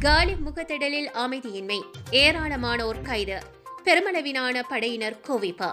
காலி முகத்திடலில் அமைதியின்மை ஏராளமானோர் கைது பெருமளவிலான படையினர் குவிப்பு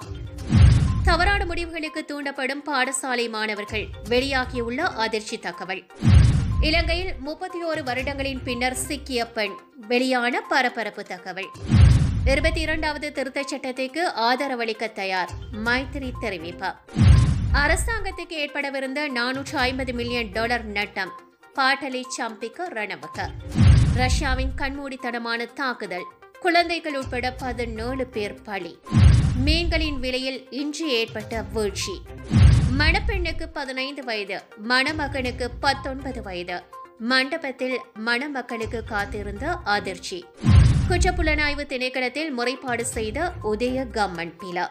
தவறான முடிவுகளுக்கு தூண்டப்படும் பாடசாலை மாணவர்கள் வெளியாகியுள்ள அதிர்ச்சி தகவல் இலங்கையில் முப்பத்தி ஓரு வருடங்களின் பின்னர் சிக்கிய பெண் வெளியான பரபரப்பு தகவல் இருபத்தி இரண்டாவது திருத்தச் சட்டத்திற்கு ஆதரவளிக்க தயார் மைத்திரி தெரிவிப்பு அரசாங்கத்துக்கு ஏற்படவிருந்த நானூற்று ஐம்பது மில்லியன் டாலர் நட்டம் பாட்டலை சம்பிக்க ரணவக ரஷ்யாவின் கண்மூடித்தனமான தாக்குதல் குழந்தைகள் உட்பட பதினேழு பேர் பலி மீன்களின் விலையில் இன்று ஏற்பட்ட வீழ்ச்சி மணப்பெண்ணுக்கு பதினைந்து வயது மணமகனுக்கு பத்தொன்பது வயது மண்டபத்தில் மணமக்களுக்கு காத்திருந்த அதிர்ச்சி குற்றப்புலனாய்வு திணைக்களத்தில் முறைப்பாடு செய்த உதய கம்மன் பிலா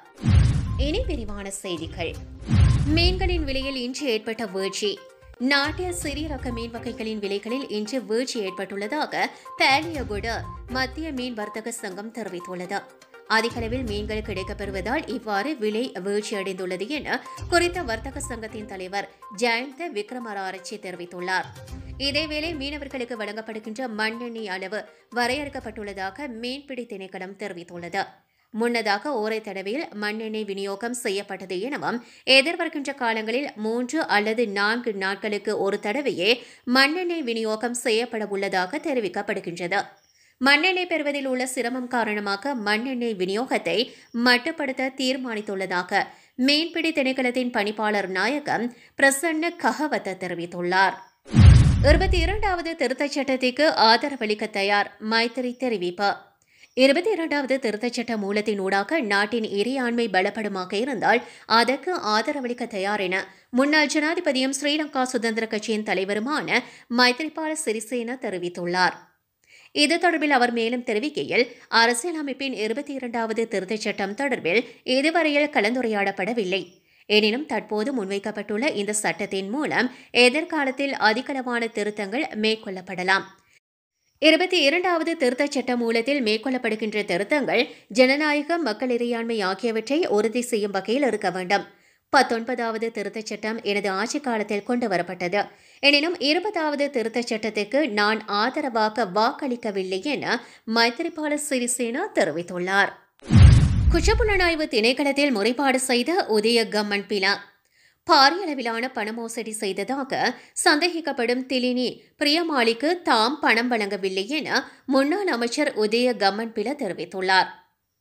இனி விரிவான செய்திகள் மீன்களின் விலையில் இன்று ஏற்பட்ட வீழ்ச்சி நாட்டில் சிறிய ரக மீன் வகைகளின் விலைகளில் இன்று வீழ்ச்சி ஏற்பட்டுள்ளதாக பேலியகுட மத்திய மீன் வர்த்தக சங்கம் தெரிவித்துள்ளது அதிகளவில் மீன்கள் கிடைக்கப்பெறுவதால் இவ்வாறு விலை வீழ்ச்சியடைந்துள்ளது என குறித்த வர்த்தக சங்கத்தின் தலைவர் ஜெயந்த விக்ரமராரட்சி தெரிவித்துள்ளார் இதேவேளை மீனவர்களுக்கு வழங்கப்படுகின்ற மண்ணெண்ணெய் அளவு வரையறுக்கப்பட்டுள்ளதாக மீன்பிடி திணைக்களம் தெரிவித்துள்ளது முன்னதாக ஓரை தடவையில் மண்ணெண்ணெய் விநியோகம் செய்யப்பட்டது எனவும் எதிர்வருகின்ற காலங்களில் மூன்று அல்லது நான்கு நாட்களுக்கு ஒரு தடவையே மண்ணெண்ணெய் விநியோகம் செய்யப்பட உள்ளதாக தெரிவிக்கப்படுகின்றது மண்ணெண்ணெய் பெறுவதில் உள்ள சிரமம் காரணமாக மண்ணெண்ணெய் விநியோகத்தை மட்டுப்படுத்த தீர்மானித்துள்ளதாக மீன்பிடி திணைக்களத்தின் பணிப்பாளர் நாயகம் பிரசன்ன கஹவத்த தெரிவித்துள்ளார் இருபத்தி இரண்டாவது திருத்தச் சட்டத்திற்கு ஆதரவளிக்க தயார் மைத்திரி தெரிவிப்பு இருபத்தி இரண்டாவது திருத்தச் சட்ட மூலத்தின் ஊடாக நாட்டின் இறையாண்மை பலப்படுமாக இருந்தால் அதற்கு ஆதரவளிக்க தயார் என முன்னாள் ஜனாதிபதியும் ஸ்ரீலங்கா சுதந்திர கட்சியின் தலைவருமான மைத்ரிபால சிறிசேன தெரிவித்துள்ளார் இது தொடர்பில் அவர் மேலும் தெரிவிக்கையில் அரசியலமைப்பின் இருபத்தி இரண்டாவது திருத்தச் சட்டம் தொடர்பில் இதுவரையில் கலந்துரையாடப்படவில்லை எனினும் தற்போது முன்வைக்கப்பட்டுள்ள இந்த சட்டத்தின் மூலம் எதிர்காலத்தில் அதிகளவான திருத்தங்கள் மேற்கொள்ளப்படலாம் இருபத்தி இரண்டாவது திருத்தச் சட்ட மூலத்தில் மேற்கொள்ளப்படுகின்ற திருத்தங்கள் ஜனநாயகம் மக்கள் இறையாண்மை ஆகியவற்றை உறுதி செய்யும் வகையில் இருக்க வேண்டும் பத்தொன்பதாவது திருத்தச் சட்டம் எனது ஆட்சி காலத்தில் கொண்டு வரப்பட்டது எனினும் இருபதாவது திருத்தச் சட்டத்திற்கு நான் ஆதரவாக வாக்களிக்கவில்லை என மைத்திரிபால சிறிசேனா தெரிவித்துள்ளார் குற்றப்புலனாய்வு திணைக்களத்தில் முறைப்பாடு செய்த உதய கம்மன் பிலா பாரிய அளவிலான பண மோசடி செய்ததாக சந்தேகிக்கப்படும் திலினி பிரியமாலிக்கு தாம் பணம் வழங்கவில்லை என முன்னாள் அமைச்சர் உதய கம்மன் பில தெரிவித்துள்ளார்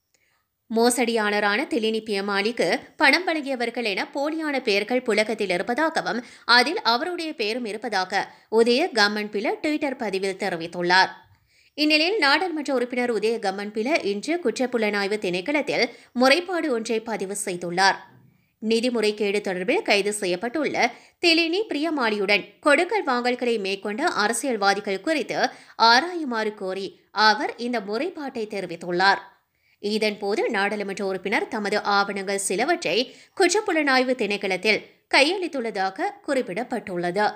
மோசடியாளரான திலினி பியமாலிக்கு பணம் வழங்கியவர்கள் என போலியான பெயர்கள் புழக்கத்தில் இருப்பதாகவும் அதில் அவருடைய பெயரும் இருப்பதாக உதய கம்மன் பில ட்விட்டர் பதிவில் தெரிவித்துள்ளார் இந்நிலையில் நாடாளுமன்ற உறுப்பினர் உதய கம்மன் பில இன்று குற்றப்புலனாய்வு திணைக்களத்தில் முறைப்பாடு ஒன்றை பதிவு செய்துள்ளார் நிதி முறைகேடு தொடர்பில் கைது செய்யப்பட்டுள்ள திலினி பிரியமாலியுடன் கொடுக்கல் வாங்கல்களை மேற்கொண்ட அரசியல்வாதிகள் குறித்து ஆராயுமாறு கோரி அவர் இந்த முறைப்பாட்டை தெரிவித்துள்ளார் இதன்போது நாடாளுமன்ற உறுப்பினர் தமது ஆவணங்கள் சிலவற்றை குற்றப்புலனாய்வு திணைக்களத்தில் கையளித்துள்ளதாக குறிப்பிடப்பட்டுள்ளது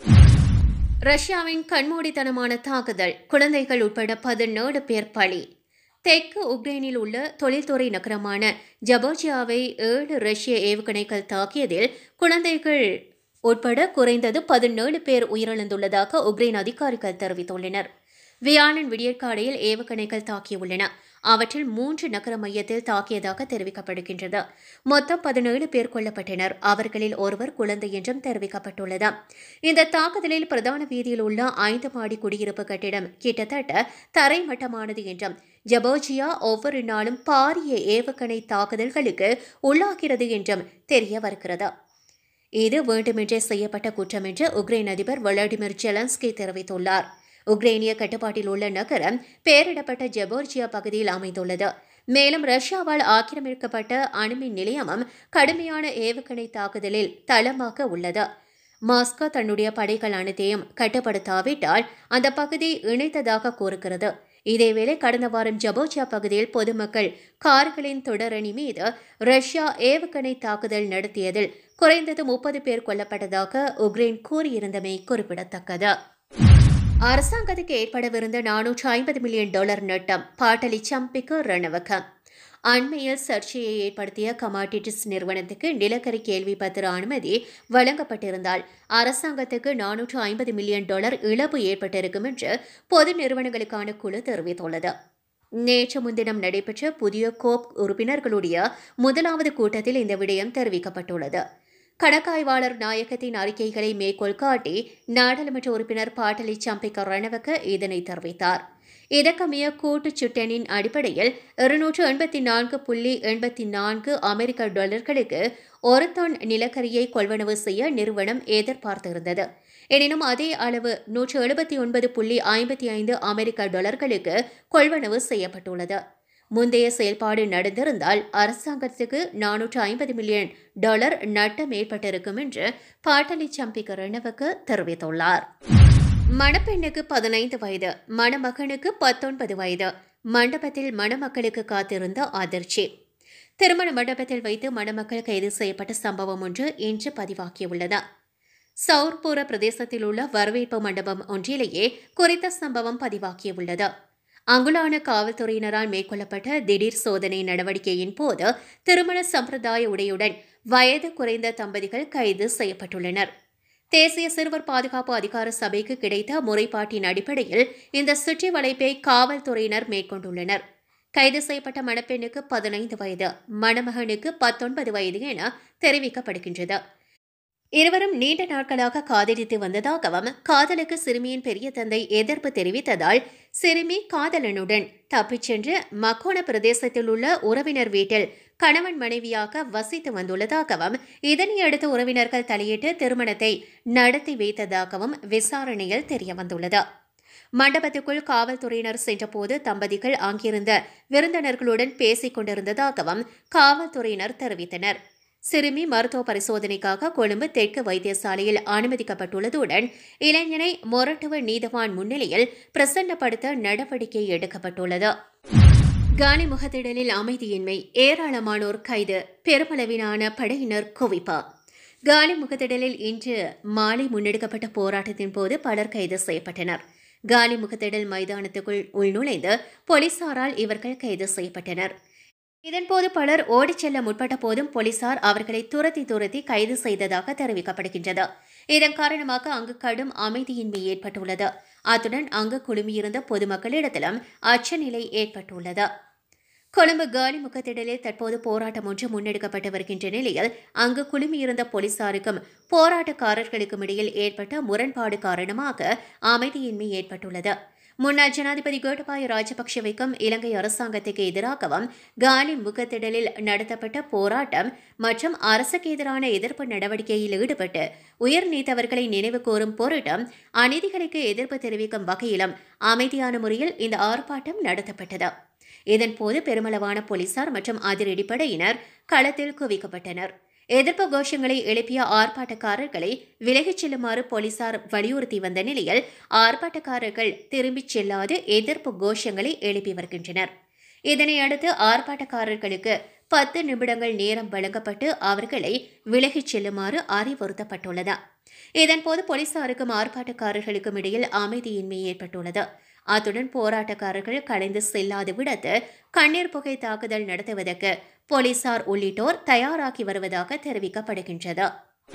ரஷ்யாவின் கண்மூடித்தனமான தாக்குதல் குழந்தைகள் உட்பட பதினேழு பேர் பலி தெற்கு உக்ரைனில் உள்ள தொழில்துறை நகரமான ஜபோஜியாவை ஏழு ரஷ்ய ஏவுகணைகள் தாக்கியதில் குழந்தைகள் உட்பட குறைந்தது பதினேழு பேர் உயிரிழந்துள்ளதாக உக்ரைன் அதிகாரிகள் தெரிவித்துள்ளனர் வியாழன் விடியற்காலையில் ஏவுகணைகள் தாக்கியுள்ளன அவற்றில் மூன்று நகர மையத்தில் தாக்கியதாக தெரிவிக்கப்படுகின்றது மொத்தம் பதினேழு பேர் கொல்லப்பட்டனர் அவர்களில் ஒருவர் குழந்தை என்றும் தெரிவிக்கப்பட்டுள்ளது இந்த தாக்குதலில் பிரதான வீதியில் உள்ள ஐந்து மாடி குடியிருப்பு கட்டிடம் கிட்டத்தட்ட தரைமட்டமானது என்றும் ஜபோஜியா ஒவ்வொரு நாளும் பாரிய ஏவுகணை தாக்குதல்களுக்கு உள்ளாகிறது என்றும் தெரிய வருகிறது இது வேண்டுமென்றே செய்யப்பட்ட குற்றம் என்று உக்ரைன் அதிபர் வளாடிமிர் ஜெலன்ஸ்கி தெரிவித்துள்ளார் உக்ரைனிய கட்டுப்பாட்டில் உள்ள நகரம் பெயரிடப்பட்ட ஜெபோர்ஜியா பகுதியில் அமைந்துள்ளது மேலும் ரஷ்யாவால் ஆக்கிரமிக்கப்பட்ட அணுமின் நிலையமும் கடுமையான ஏவுகணை தாக்குதலில் தளமாக உள்ளது மாஸ்கோ தன்னுடைய படைகள் அனைத்தையும் கட்டுப்படுத்தாவிட்டால் அந்த பகுதி இணைத்ததாக கூறுகிறது இதேவேளை கடந்த வாரம் ஜபோஜியா பகுதியில் பொதுமக்கள் கார்களின் தொடரணி மீது ரஷ்யா ஏவுகணை தாக்குதல் நடத்தியதில் குறைந்தது முப்பது பேர் கொல்லப்பட்டதாக உக்ரைன் கூறியிருந்தமை குறிப்பிடத்தக்கது அரசாங்கத்துக்கு ஏற்படவிருந்த நானூற்று ஐம்பது மில்லியன் டாலர் நட்டம் பாட்டலி சம்பிக்கு ரணவகம் அண்மையில் சர்ச்சையை ஏற்படுத்திய கமாடிட்டிஸ் நிறுவனத்துக்கு நிலக்கரி கேள்வி பத்திர அனுமதி வழங்கப்பட்டிருந்தால் அரசாங்கத்துக்கு நானூற்று ஐம்பது மில்லியன் டாலர் இழப்பு ஏற்பட்டிருக்கும் என்று பொது நிறுவனங்களுக்கான குழு தெரிவித்துள்ளது நேற்று முன்தினம் நடைபெற்ற புதிய கோப் உறுப்பினர்களுடைய முதலாவது கூட்டத்தில் இந்த விடயம் தெரிவிக்கப்பட்டுள்ளது கணக்காய்வாளர் நாயகத்தின் அறிக்கைகளை மேற்கோள் காட்டி நாடாளுமன்ற உறுப்பினர் பாட்டலி சம்பிக்க ரணவக்க இதனை தெரிவித்தார் இதற்கமைய கூட்டு சுட்டனின் அடிப்படையில் இருநூற்று எண்பத்தி நான்கு புள்ளி எண்பத்தி நான்கு அமெரிக்க டாலர்களுக்கு ஒரு டன் நிலக்கரியை கொள்வனவு செய்ய நிறுவனம் எதிர்பார்த்திருந்தது எனினும் அதே அளவு நூற்று எழுபத்தி ஒன்பது புள்ளி ஐம்பத்தி ஐந்து அமெரிக்க டாலர்களுக்கு கொள்வனவு செய்யப்பட்டுள்ளது முந்தைய செயல்பாடு நடந்திருந்தால் அரசாங்கத்துக்கு நானூற்று ஐம்பது மில்லியன் டாலர் நட்டம் ஏற்பட்டிருக்கும் என்று பாட்டலி சம்பிக்க ரணவுக்கு தெரிவித்துள்ளார் மணப்பெண்ணுக்கு பதினைந்து வயது மணமகனுக்கு பத்தொன்பது வயது மண்டபத்தில் மணமக்களுக்கு காத்திருந்த அதிர்ச்சி திருமண மண்டபத்தில் வைத்து மணமக்கள் கைது செய்யப்பட்ட சம்பவம் ஒன்று இன்று பதிவாகியுள்ளது சௌர்புர பிரதேசத்தில் உள்ள வரவேற்பு மண்டபம் ஒன்றிலேயே குறித்த சம்பவம் பதிவாகியுள்ளது அங்குலான காவல்துறையினரால் மேற்கொள்ளப்பட்ட திடீர் சோதனை நடவடிக்கையின் போது திருமண சம்பிரதாய உடையுடன் வயது குறைந்த தம்பதிகள் கைது செய்யப்பட்டுள்ளனர் தேசிய சிறுவர் பாதுகாப்பு அதிகார சபைக்கு கிடைத்த முறைப்பாட்டின் அடிப்படையில் இந்த சுற்றி வளைப்பை காவல்துறையினர் மேற்கொண்டுள்ளனர் கைது செய்யப்பட்ட மணப்பெண்ணுக்கு பதினைந்து வயது மணமகனுக்கு பத்தொன்பது வயது என தெரிவிக்கப்படுகின்றது இருவரும் நீண்ட நாட்களாக காதலித்து வந்ததாகவும் காதலுக்கு சிறுமியின் பெரிய தந்தை எதிர்ப்பு தெரிவித்ததால் சிறுமி காதலனுடன் தப்பிச் சென்று மக்கோண பிரதேசத்தில் உள்ள உறவினர் வீட்டில் கணவன் மனைவியாக வசித்து வந்துள்ளதாகவும் இதனையடுத்து உறவினர்கள் தலையிட்டு திருமணத்தை நடத்தி வைத்ததாகவும் விசாரணையில் தெரியவந்துள்ளது மண்டபத்துக்குள் காவல்துறையினர் சென்றபோது தம்பதிகள் அங்கிருந்த விருந்தினர்களுடன் பேசிக் கொண்டிருந்ததாகவும் காவல்துறையினர் தெரிவித்தனர் சிறுமி மருத்துவ பரிசோதனைக்காக கொழும்பு தெற்கு வைத்தியசாலையில் அனுமதிக்கப்பட்டுள்ளதுடன் இளைஞனை மொரட்டுவ நீதவான் முன்னிலையில் பிரசன்னப்படுத்த நடவடிக்கை எடுக்கப்பட்டுள்ளது காலி முகத்திடலில் அமைதியின்மை ஏராளமானோர் கைது பெருமளவிலான படையினர் குவிப்பு காலி முகத்திடலில் இன்று மாலை முன்னெடுக்கப்பட்ட போராட்டத்தின் போது பலர் கைது செய்யப்பட்டனர் காலி முகத்திடல் மைதானத்துக்குள் உள்நுழைந்து போலீசாரால் இவர்கள் கைது செய்யப்பட்டனர் இதன்போது பலர் ஓடிச் செல்ல முற்பட்ட போதும் போலீசார் அவர்களை துரத்தி துரத்தி கைது செய்ததாக தெரிவிக்கப்படுகின்றது இதன் காரணமாக அங்கு கடும் அமைதியின்மை ஏற்பட்டுள்ளது அத்துடன் அங்கு குழுமியிருந்த பொதுமக்களிடத்திலும் அச்சநிலை ஏற்பட்டுள்ளது கொழும்பு காலி முகத்திடலில் தற்போது போராட்டம் ஒன்று முன்னெடுக்கப்பட்டு வருகின்ற நிலையில் அங்கு குழுமியிருந்த போலீசாருக்கும் போராட்டக்காரர்களுக்கும் இடையில் ஏற்பட்ட முரண்பாடு காரணமாக அமைதியின்மை ஏற்பட்டுள்ளது முன்னாள் ஜனாதிபதி கோட்டபாய ராஜபக்சவைக்கும் இலங்கை அரசாங்கத்துக்கு எதிராகவும் காலி முகத்திடலில் நடத்தப்பட்ட போராட்டம் மற்றும் அரசுக்கு எதிரான எதிர்ப்பு நடவடிக்கையில் ஈடுபட்டு உயர் நீத்தவர்களை நினைவு கூறும் பொருட்டும் அநீதிகளுக்கு எதிர்ப்பு தெரிவிக்கும் வகையிலும் அமைதியான முறையில் இந்த ஆர்ப்பாட்டம் நடத்தப்பட்டது இதன்போது பெருமளவான போலீசார் மற்றும் அதிரடிப்படையினர் களத்தில் குவிக்கப்பட்டனர் எதிர்ப்பு கோஷங்களை எழுப்பிய ஆர்ப்பாட்டக்காரர்களை விலகிச் செல்லுமாறு போலீசார் வலியுறுத்தி வந்த நிலையில் ஆர்ப்பாட்டக்காரர்கள் திரும்பிச் செல்லாது எதிர்ப்பு கோஷங்களை எழுப்பி வருகின்றனர் இதனையடுத்து ஆர்ப்பாட்டக்காரர்களுக்கு பத்து நிமிடங்கள் நேரம் வழங்கப்பட்டு அவர்களை விலகிச் செல்லுமாறு அறிவுறுத்தப்பட்டுள்ளது இதன்போது போலீசாருக்கும் ஆர்ப்பாட்டக்காரர்களுக்கும் இடையில் அமைதியின்மை ஏற்பட்டுள்ளது அத்துடன் போராட்டக்காரர்கள் கலைந்து செல்லாது விடத்து கண்ணீர் புகை தாக்குதல் நடத்துவதற்கு போலீசார் உள்ளிட்டோர் தயாராகி வருவதாக தெரிவிக்கப்படுகின்றது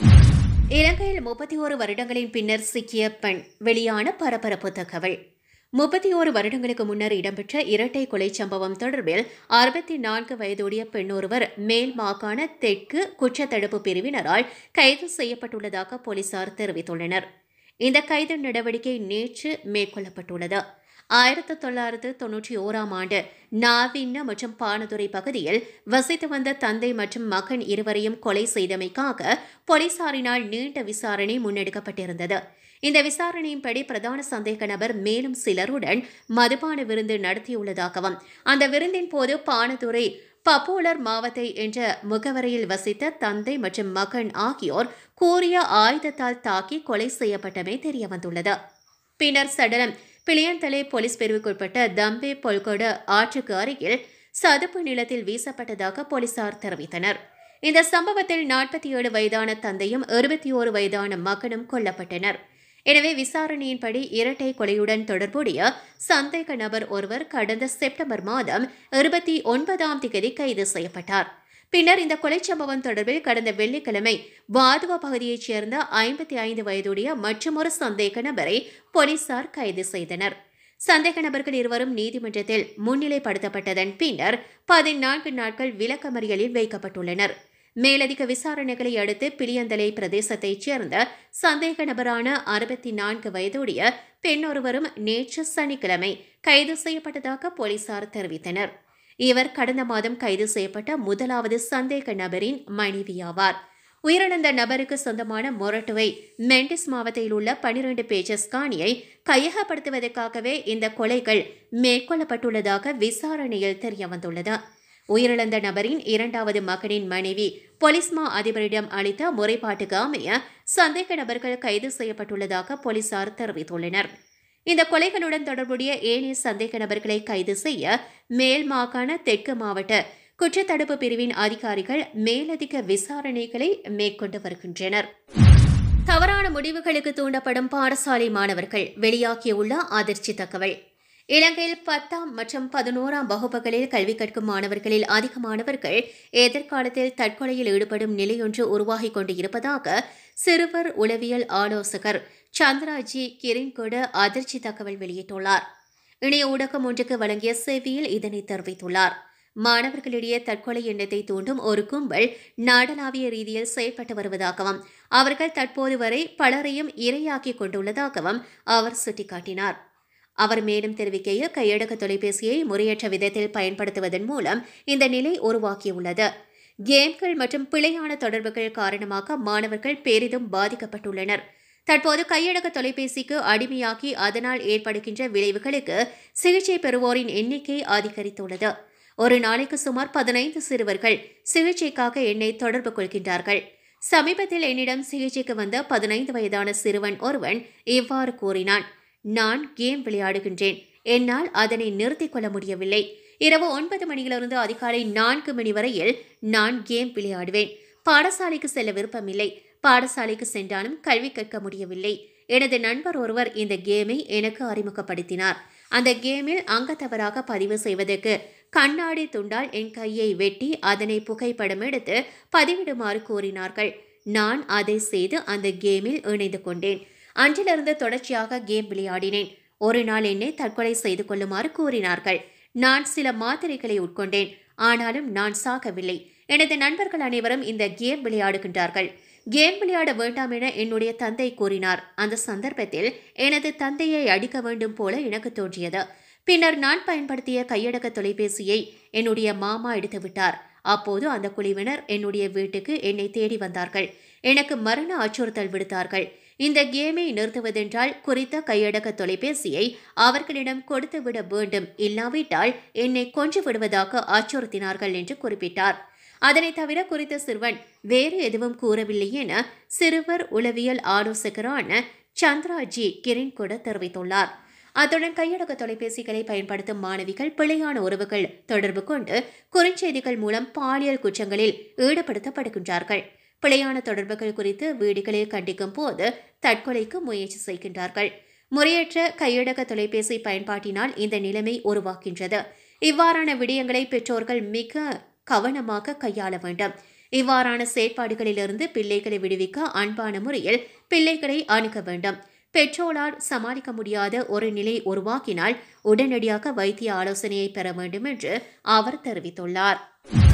இலங்கையில் முப்பத்தி ஓரு வருடங்களின் பின்னர் சிக்கிய பெண் வெளியான பரபரப்பு தகவல் முப்பத்தி ஓரு வருடங்களுக்கு முன்னர் இடம்பெற்ற இரட்டை கொலை சம்பவம் தொடர்பில் அறுபத்தி நான்கு வயதுடைய பெண்ணொருவர் மேல் மாகாண தெற்கு குற்றத்தடுப்பு பிரிவினரால் கைது செய்யப்பட்டுள்ளதாக போலீசார் தெரிவித்துள்ளனர் இந்த கைது நடவடிக்கை நேற்று மேற்கொள்ளப்பட்டுள்ளது ஆயிரத்தி தொள்ளாயிரத்து தொன்னூற்றி ஓராம் ஆண்டு நாவின்ன மற்றும் பானதுரை பகுதியில் வசித்து வந்த தந்தை மற்றும் மகன் இருவரையும் கொலை செய்தமைக்காக போலீசாரினால் நீண்ட விசாரணை முன்னெடுக்கப்பட்டிருந்தது இந்த விசாரணையின்படி பிரதான சந்தேக நபர் மேலும் சிலருடன் மதுபான விருந்து நடத்தியுள்ளதாகவும் அந்த விருந்தின் போது பானதுரை பப்போலர் மாவத்தை என்ற முகவரையில் வசித்த தந்தை மற்றும் மகன் ஆகியோர் கூறிய ஆயுதத்தால் தாக்கி கொலை செய்யப்பட்டமே தெரியவந்துள்ளது பின்னர் சடலம் பிளியந்தலை போலீஸ் பிரிவுக்குட்பட்ட தம்பே பொல்கொட ஆற்றுக்கு அருகில் சதுப்பு நிலத்தில் வீசப்பட்டதாக போலீசார் தெரிவித்தனர் இந்த சம்பவத்தில் நாற்பத்தி ஏழு வயதான தந்தையும் இருபத்தி ஓரு வயதான மகனும் கொல்லப்பட்டனர் எனவே விசாரணையின்படி இரட்டை கொலையுடன் தொடர்புடைய சந்தேக நபர் ஒருவர் கடந்த செப்டம்பர் மாதம் இருபத்தி ஒன்பதாம் தேதி கைது செய்யப்பட்டார் பின்னர் இந்த கொலைச் சம்பவம் தொடர்பில் கடந்த வெள்ளிக்கிழமை வாதுவ பகுதியைச் சேர்ந்த ஐம்பத்தி ஐந்து வயதுடைய மற்றொரு சந்தேக நபரை போலீசார் கைது செய்தனர் சந்தேக நபர்கள் இருவரும் நீதிமன்றத்தில் முன்னிலைப்படுத்தப்பட்டதன் பின்னர் பதினான்கு நாட்கள் விளக்கமறியலில் வைக்கப்பட்டுள்ளனர் மேலதிக விசாரணைகளை அடுத்து பிளியந்தலை பிரதேசத்தைச் சேர்ந்த சந்தேக நபரான அறுபத்தி நான்கு வயதுடைய பெண்ணொருவரும் நேற்று சனிக்கிழமை கைது செய்யப்பட்டதாக போலீசார் தெரிவித்தனர் இவர் கடந்த மாதம் கைது செய்யப்பட்ட முதலாவது சந்தேக நபரின் மனைவியாவார் உயிரிழந்த நபருக்கு சொந்தமான மொரட்டுவை மெண்டிஸ் மாவட்டத்தில் உள்ள பனிரெண்டு பேஜஸ் காணியை கையகப்படுத்துவதற்காகவே இந்த கொலைகள் மேற்கொள்ளப்பட்டுள்ளதாக விசாரணையில் தெரியவந்துள்ளது உயிரிழந்த நபரின் இரண்டாவது மகனின் மனைவி போலீஸ் மா அதிபரிடம் அளித்த முறைப்பாட்டுக்கு அமைய சந்தேக நபர்கள் கைது செய்யப்பட்டுள்ளதாக போலீசார் தெரிவித்துள்ளனர் இந்த கொலைகளுடன் தொடர்புடைய ஏனைய சந்தேக நபர்களை கைது செய்ய மேல் மாகாண தெற்கு மாவட்ட குற்றத்தடுப்பு பிரிவின் அதிகாரிகள் மேலதிக விசாரணைகளை மேற்கொண்டு வருகின்றனர் தவறான முடிவுகளுக்கு தூண்டப்படும் பாடசாலை மாணவர்கள் வெளியாகியுள்ள அதிர்ச்சி தகவல் இலங்கையில் பத்தாம் மற்றும் பதினோராம் வகுப்புகளில் கல்வி கற்கும் மாணவர்களில் அதிகமானவர்கள் எதிர்காலத்தில் தற்கொலையில் ஈடுபடும் நிலையொன்று உருவாகிக் கொண்டு இருப்பதாக சிறுவர் உளவியல் ஆலோசகர் சந்திராஜி கிரின்கொட அதிர்ச்சி தகவல் வெளியிட்டுள்ளார் இணைய ஊடகம் ஒன்றுக்கு வழங்கிய சேவையில் இதனை தெரிவித்துள்ளார் மாணவர்களிடையே தற்கொலை எண்ணத்தை தூண்டும் ஒரு கும்பல் நாடளாவிய ரீதியில் செயல்பட்டு வருவதாகவும் அவர்கள் தற்போது வரை பலரையும் இரையாக்கிக் கொண்டுள்ளதாகவும் அவர் சுட்டிக்காட்டினார் அவர் மேலும் தெரிவிக்கையில் கையடக்க தொலைபேசியை முறையற்ற விதத்தில் பயன்படுத்துவதன் மூலம் இந்த நிலை உருவாக்கியுள்ளது கேம்கள் மற்றும் பிழையான தொடர்புகள் காரணமாக மாணவர்கள் பெரிதும் பாதிக்கப்பட்டுள்ளனர் தற்போது கையடக்க தொலைபேசிக்கு அடிமையாக்கி அதனால் ஏற்படுகின்ற விளைவுகளுக்கு சிகிச்சை பெறுவோரின் எண்ணிக்கை அதிகரித்துள்ளது ஒரு நாளைக்கு சுமார் பதினைந்து சிறுவர்கள் சிகிச்சைக்காக என்னை தொடர்பு கொள்கின்றார்கள் சமீபத்தில் என்னிடம் சிகிச்சைக்கு வந்த பதினைந்து வயதான சிறுவன் ஒருவன் இவ்வாறு கூறினான் நான் கேம் விளையாடுகின்றேன் என்னால் அதனை நிறுத்திக் கொள்ள முடியவில்லை இரவு ஒன்பது மணியிலிருந்து அதிகாலை நான்கு மணி வரையில் நான் கேம் விளையாடுவேன் பாடசாலைக்கு செல்ல விருப்பமில்லை பாடசாலைக்கு சென்றாலும் கல்வி கற்க முடியவில்லை எனது நண்பர் ஒருவர் இந்த கேமை எனக்கு அறிமுகப்படுத்தினார் அந்த கேமில் அங்கத்தவராக பதிவு செய்வதற்கு கண்ணாடி துண்டால் என் கையை வெட்டி அதனை புகைப்படம் எடுத்து பதிவிடுமாறு கூறினார்கள் நான் அதை செய்து அந்த கேமில் இணைந்து கொண்டேன் அன்றிலிருந்து தொடர்ச்சியாக கேம் விளையாடினேன் ஒரு நாள் என்னை தற்கொலை செய்து கொள்ளுமாறு கூறினார்கள் நான் சில மாத்திரைகளை உட்கொண்டேன் ஆனாலும் நான் சாகவில்லை எனது நண்பர்கள் அனைவரும் இந்த கேம் விளையாடுகின்றார்கள் கேம் விளையாட வேண்டாம் என என்னுடைய தந்தை கூறினார் அந்த சந்தர்ப்பத்தில் எனது தந்தையை அடிக்க வேண்டும் போல எனக்கு தோன்றியது பின்னர் நான் பயன்படுத்திய கையடக்க தொலைபேசியை என்னுடைய மாமா எடுத்து விட்டார் அப்போது அந்த குழுவினர் என்னுடைய வீட்டுக்கு என்னை தேடி வந்தார்கள் எனக்கு மரண அச்சுறுத்தல் விடுத்தார்கள் இந்த கேமை நிறுத்துவதென்றால் குறித்த கையடக்க தொலைபேசியை அவர்களிடம் கொடுத்து விட வேண்டும் இல்லாவிட்டால் என்னை கொன்று விடுவதாக அச்சுறுத்தினார்கள் என்று குறிப்பிட்டார் அதனைத் தவிர குறித்த சிறுவன் வேறு எதுவும் கூறவில்லை என சிறுவர் உளவியல் ஆலோசகரான சந்திரா ஜி கிரண் கூட தெரிவித்துள்ளார் அத்துடன் கையடக்க தொலைபேசிகளை பயன்படுத்தும் மாணவிகள் பிழையான உறவுகள் தொடர்பு கொண்டு குறுஞ்செய்திகள் மூலம் பாலியல் குற்றங்களில் ஈடுபடுத்தப்படுகின்றார்கள் பிழையான தொடர்புகள் குறித்து வீடுகளில் கண்டிக்கும் போது தற்கொலைக்கு முயற்சி செய்கின்றார்கள் முறையற்ற கையடக்க தொலைபேசி பயன்பாட்டினால் இந்த நிலைமை உருவாகின்றது இவ்வாறான விடயங்களை பெற்றோர்கள் மிக கவனமாக கையாள வேண்டும் இவ்வாறான செயற்பாடுகளிலிருந்து பிள்ளைகளை விடுவிக்க அன்பான முறையில் பிள்ளைகளை அணுக வேண்டும் பெற்றோரால் சமாளிக்க முடியாத ஒரு நிலை உருவாக்கினால் உடனடியாக வைத்திய ஆலோசனையை பெற வேண்டும் என்று அவர் தெரிவித்துள்ளார்